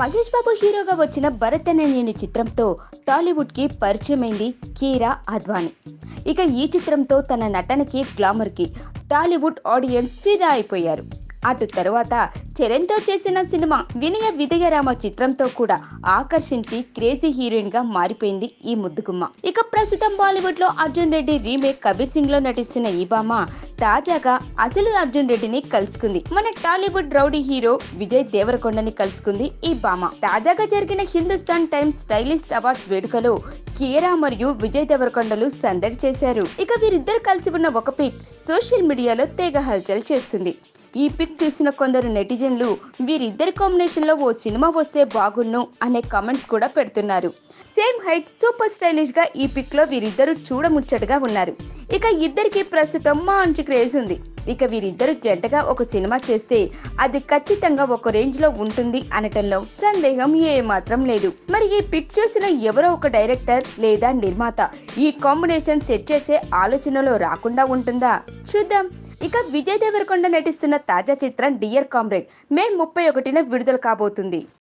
మహేష్ బాబు హీరోగా వచ్చిన భరత్ అనే నేను చిత్రంతో టాలీవుడ్ కి పరిచయమైంది కీరా అద్వానీ ఇక ఈ చిత్రంతో తన నటనకి గ్లామర్ కి టాలీవుడ్ ఆడియన్స్ ఫిదా అయిపోయారు అటు తరువాత చరణ్తో చేసిన సినిమా వినయ విదయరామ చిత్రంతో కూడా ఆకర్షించి క్రేజీ హీరోయిన్ గా మారిపోయింది ఈ ముద్దుగుమ్మ ఇక ప్రస్తుతం బాలీవుడ్ లో అర్జున్ రెడ్డి రీమేక్ కబీర్ సింగ్ లో నటిస్తున్న ఈ భామ తాజాగా అసలు అర్జున్ రెడ్డిని కలుసుకుంది మన టాలీవుడ్ రౌడీ హీరో విజయ్ దేవరకొండని కలుసుకుంది ఈ భామ తాజాగా జరిగిన హిందుస్థాన్ టైమ్స్ స్టైలిస్ట్ అవార్డ్స్ వేడుకలో కీరా మరియు విజయ్ దేవరకొండలు సందడి చేశారు ఇక వీరిద్దరు కలిసి ఉన్న ఒక పిక్ సోషల్ మీడియాలో తెగ హల్చల్ చేస్తుంది ఈ పిక్ చూసిన కొందరు నెటిజన్లు వీరిద్దరి కాంబినేషన్ లో ఓ సినిమా వస్తే బాగున్ను అనే కామెంట్స్ కూడా పెడుతున్నారు సేమ్ హైట్ సూపర్ స్టైలిష్ గా ఈ పిక్ లో వీరిద్దరు చూడముచ్చటగా ఉన్నారు ఇక ఇద్దరికి ప్రస్తుతం మంచి క్రేజ్ ఉంది ఇక వీరిద్దరు జంటగా ఒక సినిమా చేస్తే అది ఖచ్చితంగా ఒక రేంజ్ లో ఉంటుంది అనటంలో సందేహం ఏ మాత్రం లేదు మరి ఈ పిక్ చూసిన ఎవరో ఒక డైరెక్టర్ లేదా నిర్మాత ఈ కాంబినేషన్ సెట్ చేసే ఆలోచనలో రాకుండా ఉంటుందా చూద్దాం ఇక విజయ్ దేవరకొండ నటిస్తున్న తాజా చిత్రం డియర్ కామ్రేడ్ మే ముప్పై ఒకటిన విడుదల కాబోతుంది